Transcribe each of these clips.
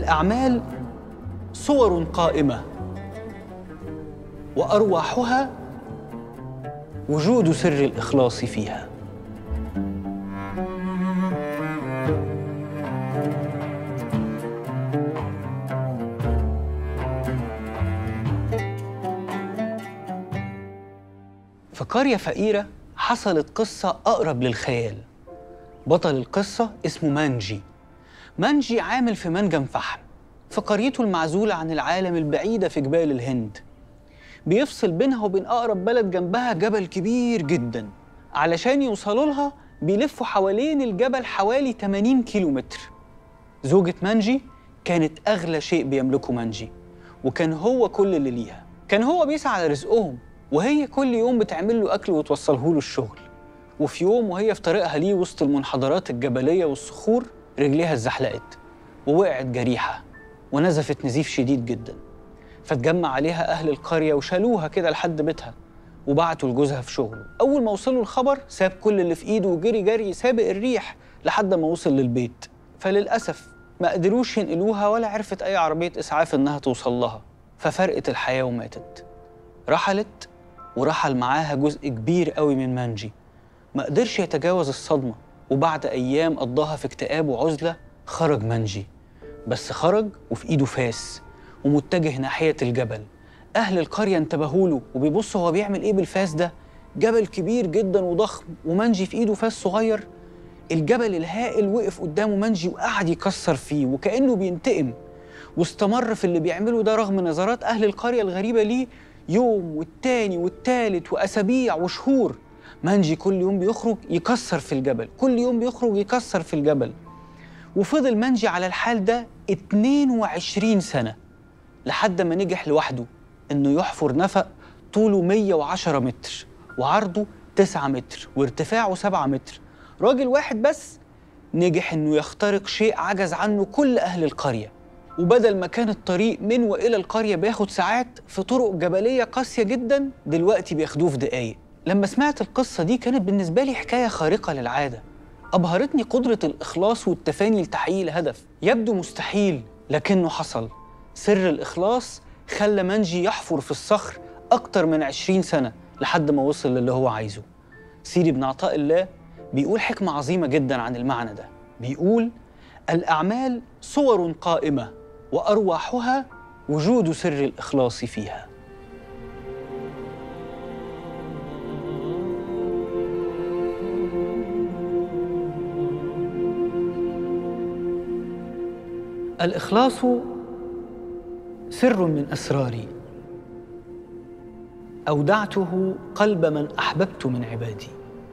الأعمال صور قائمة وأرواحها وجود سر الإخلاص فيها في قرية فقيرة حصلت قصة أقرب للخيال بطل القصة اسمه مانجي مانجي عامل في منجم فحم في قريته المعزولة عن العالم البعيدة في جبال الهند بيفصل بينها وبين أقرب بلد جنبها جبل كبير جدا علشان يوصلوا لها بيلفوا حوالين الجبل حوالي 80 كيلو متر زوجة مانجي كانت أغلى شيء بيملكه مانجي وكان هو كل اللي ليها كان هو بيسعى على رزقهم وهي كل يوم بتعمل له أكل وتوصله له الشغل وفي يوم وهي في طريقها ليه وسط المنحدرات الجبلية والصخور رجليها اتزحلقت ووقعت جريحة ونزفت نزيف شديد جدا فتجمع عليها أهل القرية وشالوها كده لحد بيتها وبعتوا لجوزها في شغله أول ما وصلوا الخبر ساب كل اللي في إيده وجري جري سابق الريح لحد ما وصل للبيت فللأسف ما قدروش ينقلوها ولا عرفت أي عربية إسعاف إنها توصل لها ففرقت الحياة وماتت رحلت ورحل معاها جزء كبير قوي من مانجي ما قدرش يتجاوز الصدمة وبعد أيام قضاها في اكتئاب وعزلة خرج مانجي بس خرج وفي إيده فاس ومتجه ناحية الجبل أهل القرية انتبهوا له وبيبصوا هو بيعمل إيه بالفاس ده جبل كبير جدا وضخم ومانجي في إيده فاس صغير الجبل الهائل وقف قدامه مانجي وقعد يكسر فيه وكأنه بينتقم واستمر في اللي بيعمله ده رغم نظرات أهل القرية الغريبة ليه يوم والتاني والتالت وأسابيع وشهور مانجي كل يوم بيخرج يكسر في الجبل كل يوم بيخرج يكسر في الجبل وفضل مانجي على الحال ده 22 سنة لحد ما نجح لوحده إنه يحفر نفق طوله 110 متر وعرضه 9 متر وارتفاعه 7 متر راجل واحد بس نجح إنه يخترق شيء عجز عنه كل أهل القرية وبدل ما كان الطريق من وإلى القرية بياخد ساعات في طرق جبلية قاسية جدا دلوقتي بياخدوه في دقايق لما سمعت القصة دي كانت بالنسبة لي حكاية خارقة للعادة أبهرتني قدرة الإخلاص والتفاني لتحقيق الهدف يبدو مستحيل لكنه حصل سر الإخلاص خلى منجي يحفر في الصخر أكتر من عشرين سنة لحد ما وصل للي هو عايزه سيدي بن عطاء الله بيقول حكمة عظيمة جدا عن المعنى ده بيقول الأعمال صور قائمة وأرواحها وجود سر الإخلاص فيها الإخلاص سر من أسراري أودعته قلب من أحببت من عبادي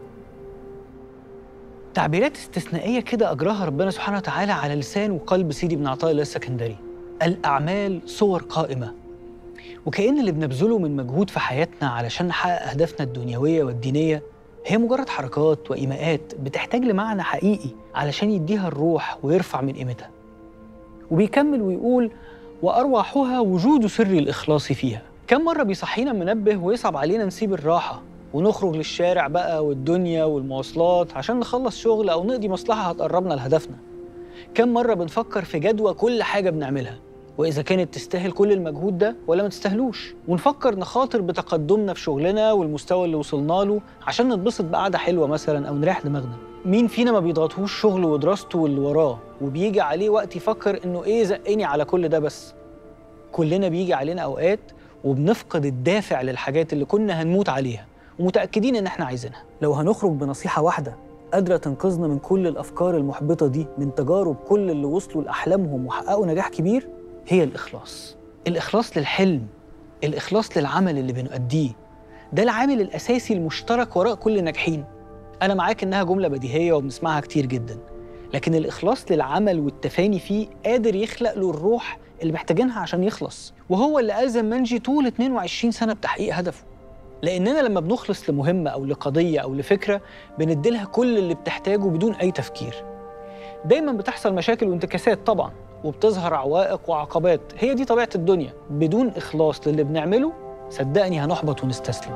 تعبيرات استثنائية كده أجراها ربنا سبحانه وتعالى على لسان وقلب سيدي بن عطاء الله السكندري الأعمال صور قائمة وكأن اللي بنبذله من مجهود في حياتنا علشان نحقق أهدافنا الدنيوية والدينية هي مجرد حركات وإيماءات بتحتاج لمعنى حقيقي علشان يديها الروح ويرفع من قيمتها وبيكمل ويقول وأرواحها وجود سر الإخلاص فيها كم مرة بيصحينا منبه ويصعب علينا نسيب الراحة ونخرج للشارع بقى والدنيا والمواصلات عشان نخلص شغل أو نقضي مصلحة هتقربنا لهدفنا كم مرة بنفكر في جدوى كل حاجة بنعملها وإذا كانت تستاهل كل المجهود ده ولا ما تستاهلوش ونفكر نخاطر بتقدمنا في شغلنا والمستوى اللي وصلنا له عشان نتبسط بقعدة حلوة مثلا أو نريح دماغنا مين فينا ما بيضغطهوش شغله ودراسته واللي وراه وبيجي عليه وقت يفكر إنه إيه زقني على كل ده بس كلنا بيجي علينا أوقات وبنفقد الدافع للحاجات اللي كنا هنموت عليها ومتأكدين إن إحنا عايزينها لو هنخرج بنصيحة واحدة قادرة تنقذنا من كل الأفكار المحبطة دي من تجارب كل اللي وصلوا لأحلامهم وحققوا نجاح كبير هي الإخلاص الإخلاص للحلم الإخلاص للعمل اللي بنؤديه ده العامل الأساسي المشترك وراء كل الناجحين أنا معاك إنها جملة بديهية وبنسمعها كتير جدا لكن الإخلاص للعمل والتفاني فيه قادر يخلق له الروح اللي محتاجينها عشان يخلص وهو اللي ألزم منجي طول 22 سنة بتحقيق هدفه لأننا لما بنخلص لمهمة أو لقضية أو لفكرة بنديلها كل اللي بتحتاجه بدون أي تفكير دايما بتحصل مشاكل وانتكاسات طبعا وبتظهر عوائق وعقبات هي دي طبيعة الدنيا بدون إخلاص للي بنعمله صدقني هنحبط ونستسلم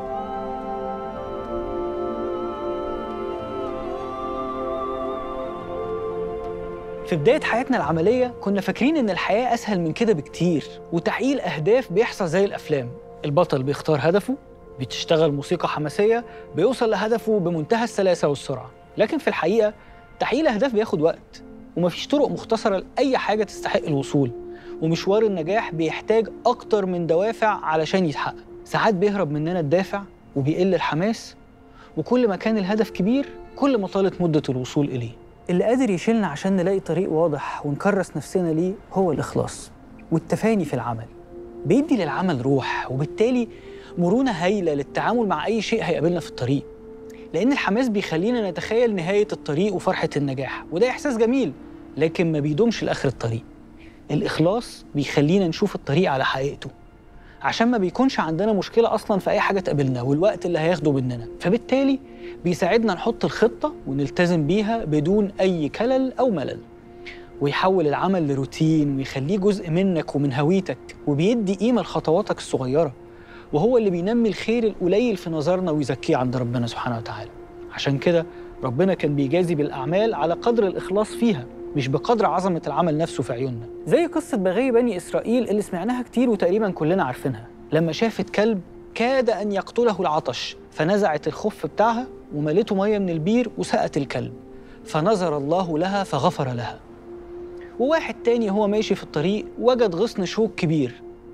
في بداية حياتنا العملية كنا فاكرين إن الحياة أسهل من كده بكتير وتحقيق أهداف بيحصل زي الأفلام البطل بيختار هدفه بتشتغل موسيقى حماسية بيوصل لهدفه بمنتهى السلاسة والسرعة لكن في الحقيقة تحقيق الأهداف بياخد وقت ومفيش طرق مختصرة لأي حاجة تستحق الوصول ومشوار النجاح بيحتاج أكتر من دوافع علشان يتحقق ساعات بيهرب مننا الدافع وبيقل الحماس وكل ما كان الهدف كبير كل ما طالت مدة الوصول إليه اللي قادر يشيلنا عشان نلاقي طريق واضح ونكرس نفسنا ليه هو الإخلاص والتفاني في العمل بيدي للعمل روح وبالتالي مرونة هايلة للتعامل مع أي شيء هيقابلنا في الطريق لأن الحماس بيخلينا نتخيل نهاية الطريق وفرحة النجاح وده إحساس جميل لكن ما بيدومش لآخر الطريق الإخلاص بيخلينا نشوف الطريق على حقيقته عشان ما بيكونش عندنا مشكلة أصلا في أي حاجة تقابلنا والوقت اللي هياخده مننا فبالتالي بيساعدنا نحط الخطة ونلتزم بيها بدون أي كلل أو ملل ويحول العمل لروتين ويخليه جزء منك ومن هويتك وبيدي قيمة لخطواتك الصغيرة وهو اللي بينمي الخير القليل في نظرنا ويزكيه عند ربنا سبحانه وتعالى عشان كده ربنا كان بيجازي بالأعمال على قدر الإخلاص فيها مش بقدر عظمة العمل نفسه في عيوننا زي قصة بغي بني إسرائيل اللي سمعناها كتير وتقريبا كلنا عارفينها لما شافت كلب كاد أن يقتله العطش فنزعت الخف بتاعها وملته مية من البير وسقت الكلب فنظر الله لها فغفر لها وواحد تاني هو ماشي في الطريق وجد غصن شوك كبير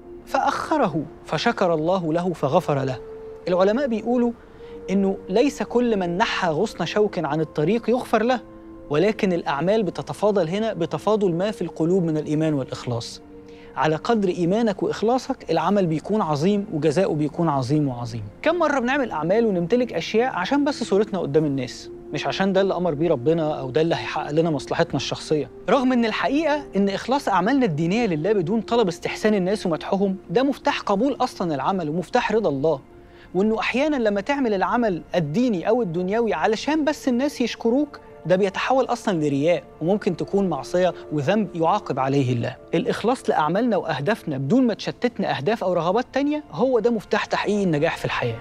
فأخره فشكر الله له فغفر له العلماء بيقولوا إنه ليس كل من نحى غصن شوك عن الطريق يغفر له ولكن الأعمال بتتفاضل هنا بتفاضل ما في القلوب من الإيمان والإخلاص على قدر إيمانك وإخلاصك العمل بيكون عظيم وجزاؤه بيكون عظيم وعظيم كم مرة بنعمل أعمال ونمتلك أشياء عشان بس صورتنا قدام الناس مش عشان ده اللي أمر بيه ربنا أو ده اللي هيحقق لنا مصلحتنا الشخصية رغم إن الحقيقة إن إخلاص أعمالنا الدينية لله بدون طلب استحسان الناس ومدحهم ده مفتاح قبول أصلا العمل ومفتاح رضا الله وإنه أحيانا لما تعمل العمل الديني أو الدنيوي علشان بس الناس يشكروك ده بيتحول اصلا لرياء وممكن تكون معصيه وذنب يعاقب عليه الله. الاخلاص لاعمالنا واهدافنا بدون ما تشتتنا اهداف او رغبات تانية هو ده مفتاح تحقيق النجاح في الحياه.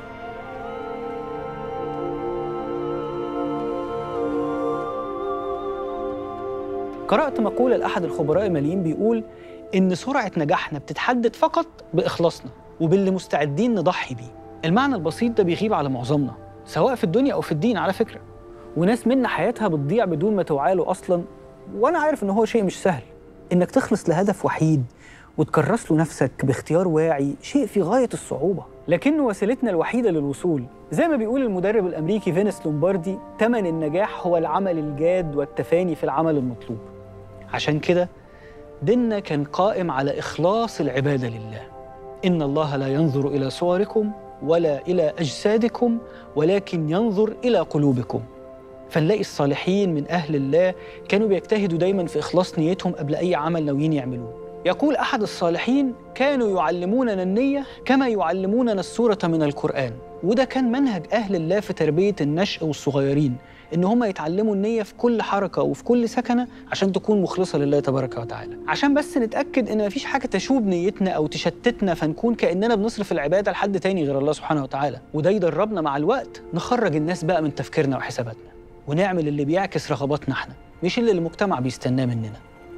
قرأت مقولة لأحد الخبراء الماليين بيقول إن سرعة نجاحنا بتتحدد فقط بإخلاصنا وباللي مستعدين نضحي بيه. المعنى البسيط ده بيغيب على معظمنا سواء في الدنيا أو في الدين على فكرة. وناس منا حياتها بتضيع بدون ما توعى له اصلا وانا عارف ان هو شيء مش سهل انك تخلص لهدف وحيد وتكرس له نفسك باختيار واعي شيء في غايه الصعوبه لكنه وسيلتنا الوحيده للوصول زي ما بيقول المدرب الامريكي فينيس لومباردي ثمن النجاح هو العمل الجاد والتفاني في العمل المطلوب عشان كده ديننا كان قائم على اخلاص العباده لله ان الله لا ينظر الى صوركم ولا الى اجسادكم ولكن ينظر الى قلوبكم فنلاقي الصالحين من أهل الله كانوا بيجتهدوا دايما في إخلاص نيتهم قبل أي عمل ناويين يعملوه يقول أحد الصالحين كانوا يعلموننا النية كما يعلموننا السورة من القرآن وده كان منهج أهل الله في تربية النشء والصغيرين إن هم يتعلموا النية في كل حركة وفي كل سكنة عشان تكون مخلصة لله تبارك وتعالى عشان بس نتأكد إن مفيش حاجة تشوب نيتنا أو تشتتنا فنكون كأننا بنصرف العبادة لحد تاني غير الله سبحانه وتعالى وده يدربنا مع الوقت نخرج الناس بقى من تفكيرنا وحساباتنا ونعمل اللي بيعكس رغباتنا احنا مش اللي المجتمع بيستناه مننا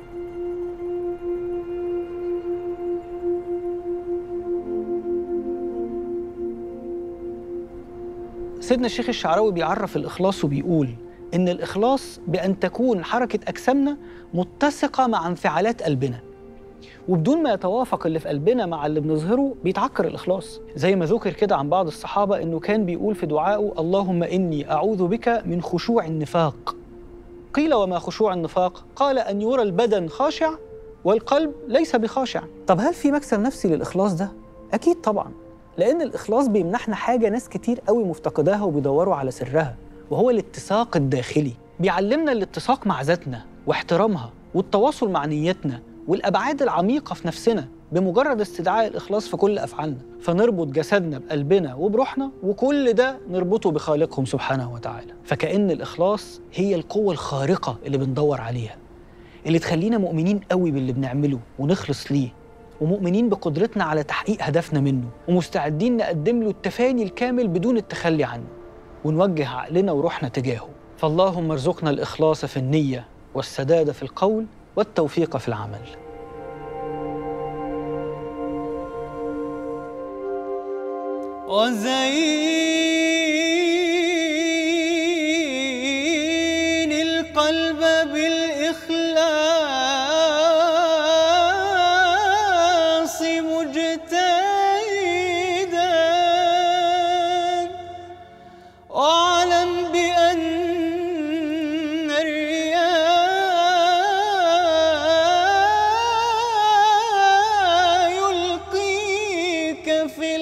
سيدنا الشيخ الشعراوي بيعرف الإخلاص وبيقول إن الإخلاص بأن تكون حركة أجسامنا متسقة مع انفعالات قلبنا وبدون ما يتوافق اللي في قلبنا مع اللي بنظهره بيتعكر الإخلاص زي ما ذكر كده عن بعض الصحابة إنه كان بيقول في دعائه اللهم إني أعوذ بك من خشوع النفاق قيل وما خشوع النفاق قال أن يرى البدن خاشع والقلب ليس بخاشع طب هل في مكسب نفسي للإخلاص ده؟ أكيد طبعا لأن الإخلاص بيمنحنا حاجة ناس كتير قوي مفتقداها وبيدوروا على سرها وهو الاتساق الداخلي بيعلمنا الاتساق مع ذاتنا واحترامها والتواصل مع نيتنا والابعاد العميقه في نفسنا بمجرد استدعاء الاخلاص في كل افعالنا فنربط جسدنا بقلبنا وبروحنا وكل ده نربطه بخالقهم سبحانه وتعالى فكأن الاخلاص هي القوه الخارقه اللي بندور عليها اللي تخلينا مؤمنين قوي باللي بنعمله ونخلص ليه ومؤمنين بقدرتنا على تحقيق هدفنا منه ومستعدين نقدم له التفاني الكامل بدون التخلي عنه ونوجه عقلنا وروحنا تجاهه فاللهم ارزقنا الاخلاص في النيه والسداد في القول والتوفيق في العمل وزين القلب بالإخلاص مجتهدا واعلم بأن الرياء يلقيك في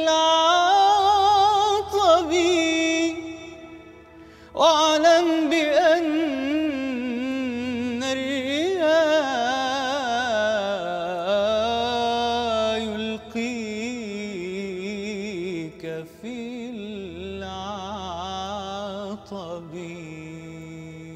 العطب واعلم بأن الرياء يلقيك في العطب